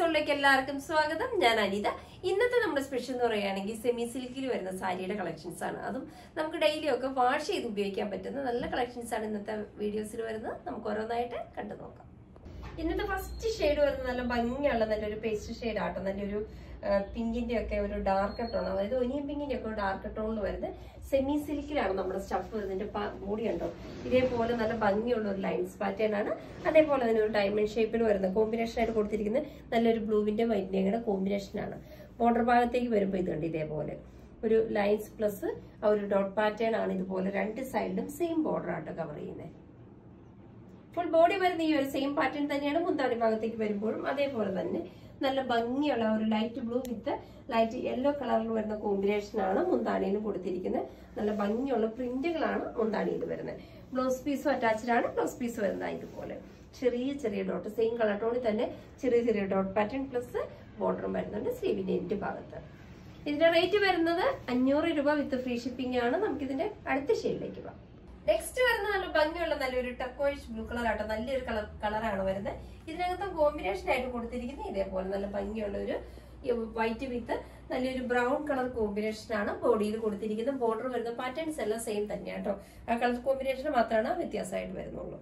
സോളിലേക്ക് എല്ലാവർക്കും സ്വാഗതം ഞാൻ അനിത ഇന്നത്തെ നമ്മുടെ സ്പെഷ്യൽ എന്ന് പറയുകയാണെങ്കിൽ സെമി സിൽക്കിൽ വരുന്ന സാരിയുടെ കളക്ഷൻസ് ആണ് അതും നമുക്ക് ഡെയിലി ഒക്കെ വാഷ് ചെയ്ത് ഉപയോഗിക്കാൻ പറ്റുന്ന നല്ല കളക്ഷൻസ് ആണ് ഇന്നത്തെ വീഡിയോസിൽ വരുന്നത് നമുക്ക് ഓരോന്നായിട്ട് കണ്ടു നോക്കാം ഇന്നത്തെ ഫസ്റ്റ് ഷെയ്ഡ് വരുന്നത് നല്ല ഭംഗിയുള്ള നല്ലൊരു പേസ്റ്റ് ഷെയ്ഡ് ആട്ടോ നല്ലൊരു പിങ്കിന്റെ ഒക്കെ ഒരു ഡാർക്ക് ടോൺ അതായത് ഒനിയൻ പിങ്കിന്റെ ഒക്കെ ഡാർക്ക് ടോണിൽ വരുന്നത് സെമി സിൽക്കിലാണ് നമ്മുടെ സ്റ്റഫ് വരുന്നതിന്റെ മൂടി കണ്ടോ ഇതേപോലെ നല്ല ഭംഗിയുള്ള ഒരു ലൈൻസ് പാറ്റേൺ ആണ് അതേപോലെ തന്നെ ഒരു ഡയമണ്ട് ഷേപ്പിൽ വരുന്ന കോമ്പിനേഷൻ ആയിട്ട് കൊടുത്തിരിക്കുന്നത് നല്ലൊരു ബ്ലൂവിന്റെ വൈറ്റിന്റെയും കൂടെ കോമ്പിനേഷൻ ആണ് ബോർഡർ ഭാഗത്തേക്ക് വരുമ്പോൾ ഇത് കണ്ട് ഇതേപോലെ ഒരു ലൈൻസ് പ്ലസ് ആ ഒരു ഡോട്ട് പാറ്റേൺ ആണ് ഇതുപോലെ രണ്ട് സൈഡിലും സെയിം ബോർഡർ ആയിട്ട് കവർ ചെയ്യുന്നത് ഫുൾ ബോഡി വരുന്ന ഈ ഒരു സെയിം പാറ്റേൺ തന്നെയാണ് മുന്താണി ഭാഗത്തേക്ക് വരുമ്പോഴും അതേപോലെ തന്നെ നല്ല ഭംഗിയുള്ള ഒരു light blue with light yellow കളറിൽ വരുന്ന കോമ്പിനേഷൻ ആണ് മുന്താണിയിൽ കൊടുത്തിരിക്കുന്നത് നല്ല ഭംഗിയുള്ള പ്രിന്റുകളാണ് മുന്താണിയിൽ വരുന്നത് ബ്ലൗസ് പീസും അറ്റാച്ച്ഡ് ആണ് ബ്ലൗസ് പീസ് വരുന്നത് ഇതുപോലെ ചെറിയ ചെറിയ ഡോട്ട് സെയിം കളർ ടോണിൽ തന്നെ ചെറിയ ചെറിയ ഡോട്ട് പാറ്റേൺ പ്ലസ് ബോർഡറും വരുന്നുണ്ട് സ്ലീവിന്റെ എൻഡ് ഭാഗത്ത് ഇതിന്റെ റേറ്റ് വരുന്നത് അഞ്ഞൂറ് രൂപ വിത്ത് ഫ്രീ ഷിപ്പിംഗ് ആണ് നമുക്കിതിന്റെ അടുത്ത ഷെയ്ഡിലേക്ക് പോകാം നെക്സ്റ്റ് വരുന്ന നല്ല ഭംഗിയുള്ള നല്ലൊരു ടക്കോയിഷ് ബ്ലൂ കളർ ആട്ടോ നല്ലൊരു കളർ കളറാണ് വരുന്നത് ഇതിനകത്ത് കോമ്പിനേഷൻ ആയിട്ട് കൊടുത്തിരിക്കുന്നത് ഇതേപോലെ നല്ല ഭംഗിയുള്ള ഒരു വൈറ്റ് വിത്ത് നല്ലൊരു ബ്രൗൺ കളർ കോമ്പിനേഷൻ ആണ് ബോഡിയിൽ കൊടുത്തിരിക്കുന്നത് ബോർഡർ വരുന്ന പാറ്റേൺസ് എല്ലാം സെയിം തന്നെയാണ് കേട്ടോ ആ കളർ കോമ്പിനേഷൻ മാത്രമാണ് വ്യത്യാസമായിട്ട് വരുന്നുള്ളൂ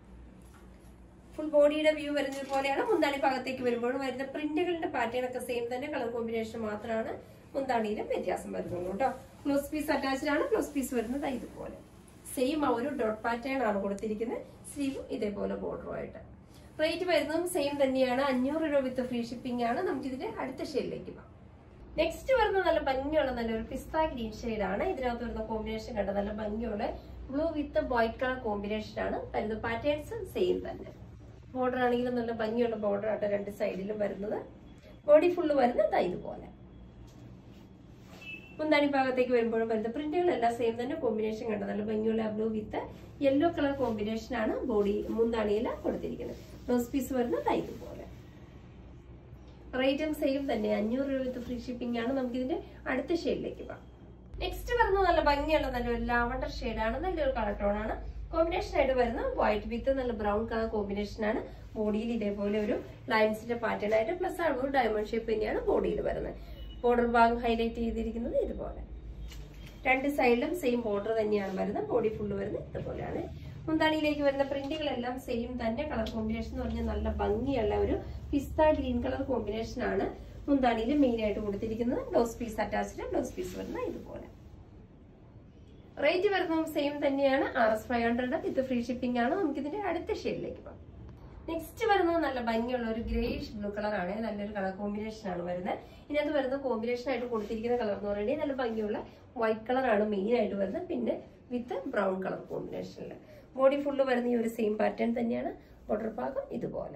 ഫുൾ ബോഡിയുടെ വ്യൂ വരുന്നത് പോലെയാണ് മുന്താണി ഭാഗത്തേക്ക് വരുമ്പോഴും വരുന്ന പ്രിന്റുകളുടെ പാറ്റേൺ ഒക്കെ സെയിം തന്നെ കളർ കോമ്പിനേഷൻ മാത്രമാണ് മുന്താണിയിലും വ്യത്യാസം വരുന്നുള്ളൂ കേട്ടോ ക്ലോസ് പീസ് അറ്റാച്ച്ഡ് ആണ് ക്ലോസ് പീസ് വരുന്നത് ഇതുപോലെ സെയിം ആ ഒരു ഡോട്ട് പാറ്റേൺ ആണ് കൊടുത്തിരിക്കുന്നത് സ്ലീവ് ഇതേപോലെ ബോർഡറുമായിട്ട് റേറ്റ് വരുന്നതും സെയിം തന്നെയാണ് അഞ്ഞൂറ് രൂപ വിത്ത് ഫ്രീ ഷിപ്പിംഗ് ആണ് നമുക്ക് ഇതിന്റെ അടുത്ത ഷെയ്ഡിലേക്ക് പോകാം നെക്സ്റ്റ് വരുന്ന നല്ല ഭംഗിയുള്ള നല്ലൊരു പിസ്ത ഗ്രീൻ ഷെയ്ഡ് ആണ് ഇതിനകത്ത് വരുന്ന കോമ്പിനേഷൻ കണ്ട നല്ല ഭംഗിയുള്ള blue with white colour combination ആണ് വരുന്ന പാറ്റേൺസ് സെയിം തന്നെ ബോർഡർ ആണെങ്കിലും നല്ല ഭംഗിയുള്ള ബോർഡർ ആട്ടോ രണ്ട് സൈഡിലും വരുന്നത് ബോഡി ഫുള്ള് വരുന്നത് ഇതുപോലെ മുന്താണി ഭാഗത്തേക്ക് വരുമ്പോഴും വരുന്ന പ്രിന്റുകളെല്ലാം സെയിം തന്നെ കോമ്പിനേഷൻ കണ്ടത് നല്ല ഭംഗിയുള്ള blue with yellow colour combination ആണ് ബോഡി മുന്താണിയിൽ കൊടുത്തിരിക്കുന്നത് ബ്ലൗസ് പീസ് വരുന്നത് ഇതുപോലെ റേറ്റും സെയിം തന്നെ അഞ്ഞൂറ് രൂപ വിത്ത് ഫ്രീ ഷിപ്പിംഗ് ആണ് നമുക്ക് ഇതിന്റെ അടുത്ത ഷെയ്ഡിലേക്ക് പോകാം നെക്സ്റ്റ് വരുന്നത് നല്ല ഭംഗിയുള്ള നല്ലൊരു ലാവണ്ടർ ഷെയ്ഡാണ് നല്ലൊരു കളർ ടോൺ ആണ് കോമ്പിനേഷൻ ആയിട്ട് വരുന്ന വൈറ്റ് വിത്ത് നല്ല ബ്രൗൺ കളർ കോമ്പിനേഷൻ ആണ് ബോഡിയിൽ ഇതേപോലെ ഒരു ലൈൻസിന്റെ പാറ്റേൺ ആയിട്ട് പ്ലസ് ഒരു ഡയമണ്ട് ഷേപ്പ് തന്നെയാണ് ബോഡിയിൽ വരുന്നത് ബോർഡർ ഭാഗം ഹൈലൈറ്റ് ചെയ്തിരിക്കുന്നത് ഇതുപോലെ രണ്ട് സൈഡിലും സെയിം ബോർഡർ തന്നെയാണ് വരുന്നത് ബോഡി ഫുള്ള് വരുന്നത് ഇതുപോലെയാണ് മുന്താണിയിലേക്ക് വരുന്ന പ്രിന്റുകളെല്ലാം സെയിം തന്നെ കളർ കോമ്പിനേഷൻ എന്ന് പറഞ്ഞാൽ നല്ല ഭംഗിയുള്ള ഒരു പിസ്ത ഗ്രീൻ കളർ കോമ്പിനേഷൻ ആണ് മുന്താണിയിൽ മെയിൻ ആയിട്ട് കൊടുത്തിരിക്കുന്നത് blouse piece attached blouse piece വരുന്നത് ഇതുപോലെ റേറ്റ് വരുന്നതും സെയിം തന്നെയാണ് R S five hundred with free shipping ആണ് നമുക്ക് ഇതിന്റെ അടുത്ത ഷെയ്ഡിലേക്ക് പോകാം നെക്സ്റ്റ് വരുന്നത് നല്ല ഭംഗിയുള്ള ഒരു ഗ്രേഷ് ബ്ലൂ കളർ ആണ് നല്ലൊരു കളർ കോമ്പിനേഷൻ ആണ് വരുന്നത് ഇതിനകത്ത് വരുന്ന കോമ്പിനേഷൻ ആയിട്ട് കൊടുത്തിരിക്കുന്ന കളർ എന്ന് പറയുന്നത് നല്ല ഭംഗിയുള്ള വൈറ്റ് കളർ ആണ് മെയിൻ ആയിട്ട് വരുന്നത് പിന്നെ വിത്ത് ബ്രൗൺ കളർ കോമ്പിനേഷനിൽ ബോഡി ഫുള്ള് വരുന്ന ഈ ഒരു സെയിം പാറ്റേൺ തന്നെയാണ് ബോർഡർ ഭാഗം ഇതുപോലെ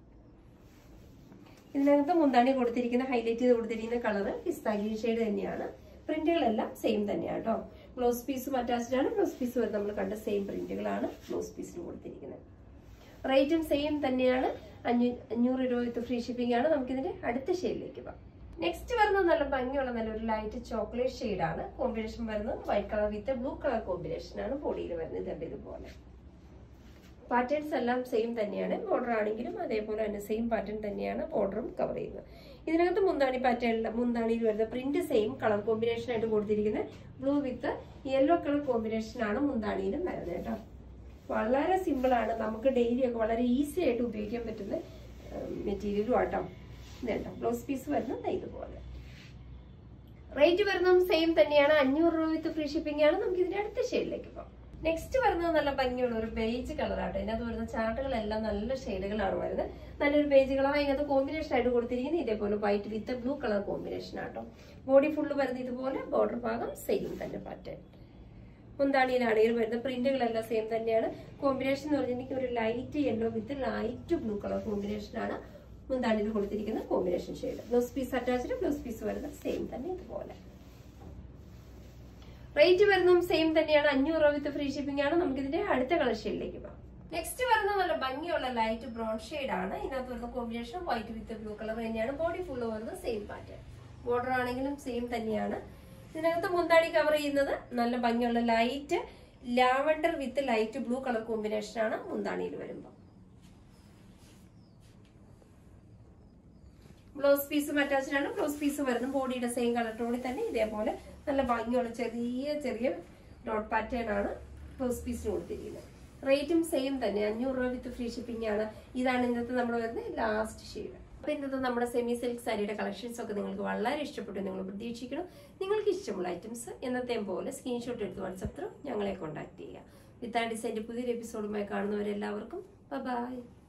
ഇതിനകത്ത് മുന്താണി കൊടുത്തിരിക്കുന്ന ഹൈലൈറ്റ് ചെയ്ത് കൊടുത്തിരിക്കുന്ന കളർ പിസ്ത ഗ്രീൻ ഷെയ്ഡ് തന്നെയാണ് പ്രിന്റുകളെല്ലാം സെയിം തന്നെയാണ് കേട്ടോ ബ്ലൗസ് പീസും അറ്റാച്ച്ഡ് ആണ് ബ്ലൗസ് പീസ് വരുന്നത് നമ്മൾ കണ്ട സെയിം പ്രിന്റുകളാണ് ബ്ലൗസ് പീസിൽ കൊടുത്തിരിക്കുന്നത് റേറ്റും സെയിം തന്നെയാണ് അഞ്ഞൂറ് രൂപ വിത്ത് ഫ്രീ ഷിപ്പിംഗ് ആണ് നമുക്കിതിന്റെ അടുത്ത ഷെയ്ഡിലേക്ക് പോകാം നെക്സ്റ്റ് വരുന്നത് നല്ല ഭംഗിയുള്ള നല്ലൊരു ലൈറ്റ് ചോക്ലേറ്റ് ഷെയ്ഡ് ആണ് കോമ്പിനേഷൻ വരുന്നത് white colour with blue colour combination ആണ് ബോഡിയിൽ വരുന്നത് ഇതുണ്ട് ഇതുപോലെ പാറ്റേൺസ് എല്ലാം സെയിം തന്നെയാണ് ബോർഡർ ആണെങ്കിലും അതേപോലെ തന്നെ സെയിം പാറ്റേൺ തന്നെയാണ് ബോർഡറും കവർ ചെയ്യുന്നത് ഇതിനകത്ത് മുന്താണി പാറ്റേണിൽ മുന്താണിയിൽ വരുന്ന പ്രിന്റ് സെയിം കളർ കോമ്പിനേഷൻ ആയിട്ട് കൊടുത്തിരിക്കുന്നത് blue with yellow colour combination ആണ് മുന്താണിയിലും വരുന്നത് കേട്ടോ വളരെ സിമ്പിൾ ആണ് നമുക്ക് ഡെയിലി ഒക്കെ വളരെ ഈസി ആയിട്ട് ഉപയോഗിക്കാൻ പറ്റുന്ന മെറ്റീരിയലും ആട്ടോ ഇതുണ്ടോ ബ്ലൗസ് പീസ് വരുന്നത് ഇതുപോലെ റേറ്റ് വരുന്നതും സെയിം തന്നെയാണ് അഞ്ഞൂറ് രൂപ വിത്ത് ഫ്രീ ഷിപ്പിംഗ് ആണ് നമുക്ക് ഇതിന്റെ അടുത്ത ഷെയ്ഡിലേക്ക് പോകാം നെക്സ്റ്റ് വരുന്നത് നല്ല ഭംഗിയുള്ള ഒരു ബേജ് കളറാട്ടോ ഇതിനകത്ത് വരുന്ന ചാർട്ടുകളെല്ലാം നല്ല ഷെയ്ഡുകളാണ് വരുന്നത് നല്ലൊരു ബേജ് കളർ അതിനകത്ത് കോമ്പിനേഷൻ ആയിട്ട് കൊടുത്തിരിക്കുന്നത് ഇതേപോലെ white with blue colour combination ആട്ടോ ബോഡി ഫുള്ള് വരുന്ന ഇതുപോലെ ബോർഡർ ഭാഗം സെയിം തന്നെ പാറ്റേൺ മുന്താണിയിലാണെങ്കിൽ വരുന്ന പ്രിന്റുകളെല്ലാം സെയിം തന്നെയാണ് കോമ്പിനേഷൻ എന്ന് പറഞ്ഞിട്ടുണ്ടെങ്കിൽ ഒരു light yellow with light blue colour combination ആണ് മുന്താണിയിൽ കൊടുത്തിരിക്കുന്ന combination shade blouse piece attached blouse piece വരുന്നത് സെയിം തന്നെ ഇതുപോലെ റേറ്റ് വരുന്നതും സെയിം തന്നെയാണ് അഞ്ഞൂറ് രൂപ വിത്ത് ഫ്രീ ഷിപ്പിംഗ് ആണ് നമുക്ക് ഇതിന്റെ അടുത്ത കളർ ഷെയ്ഡിലേക്ക് പോകാം നെക്സ്റ്റ് വരുന്നത് നല്ല ഭംഗിയുള്ള ലൈറ്റ് ബ്രൗൺ ഷെയ്ഡ് ആണ് ഇതിനകത്ത് വരുന്ന combination white with blue colour തന്നെയാണ് ബോഡി ഫുള്ള് വരുന്നത് സെയിം പാറ്റേൺ ബോർഡർ ആണെങ്കിലും സെയിം തന്നെയാണ് ഇതിനകത്ത് മുന്താടി കവർ ചെയ്യുന്നത് നല്ല ഭംഗിയുള്ള light lavender with light blue colour combination ആണ് മുന്താണിയിൽ വരുമ്പോൾ ബ്ലൗസ് പീസും അറ്റാച്ച്ഡ് ആണ് ബ്ലൗസ് പീസ് വരുന്നത് ബോഡിയുടെ സെയിം കളർ ടോണിൽ തന്നെ ഇതേപോലെ നല്ല ഭംഗിയുള്ള ചെറിയ ചെറിയ ഡോട്ട് പാറ്റേൺ ആണ് ബ്ലൗസ് പീസിന് കൊടുത്തിരിക്കുന്നത് റേറ്റും സെയിം തന്നെ അഞ്ഞൂറ് രൂപ വിത്ത് ഫ്രീ ഷിപ്പിംഗ് ആണ് ഇതാണ് ഇന്നത്തെ നമ്മൾ വരുന്നത് ലാസ്റ്റ് ഷെയ്ഡ് അപ്പൊ ഇന്നത്തെ നമ്മുടെ സെമി സിൽക്ക് സാരിയുടെ കളക്ഷൻസ് ഒക്കെ നിങ്ങൾക്ക് വളരെ ഇഷ്ടപ്പെട്ടു നിങ്ങൾ പ്രതീക്ഷിക്കണം നിങ്ങൾക്ക് ഇഷ്ടമുള്ള ഐറ്റംസ് എന്നത്തെയും പോലെ സ്ക്രീൻഷോട്ട് എടുത്ത് വാട്സപ്പ് ത്രൂ ഞങ്ങളെ കോൺടാക്ട് ചെയ്യുക വിത്ത് ആ ഡിസൈൻ്റെ പുതിയൊരു എപ്പിസോഡുമായി കാണുന്നവരെല്ലാവർക്കും ബൈ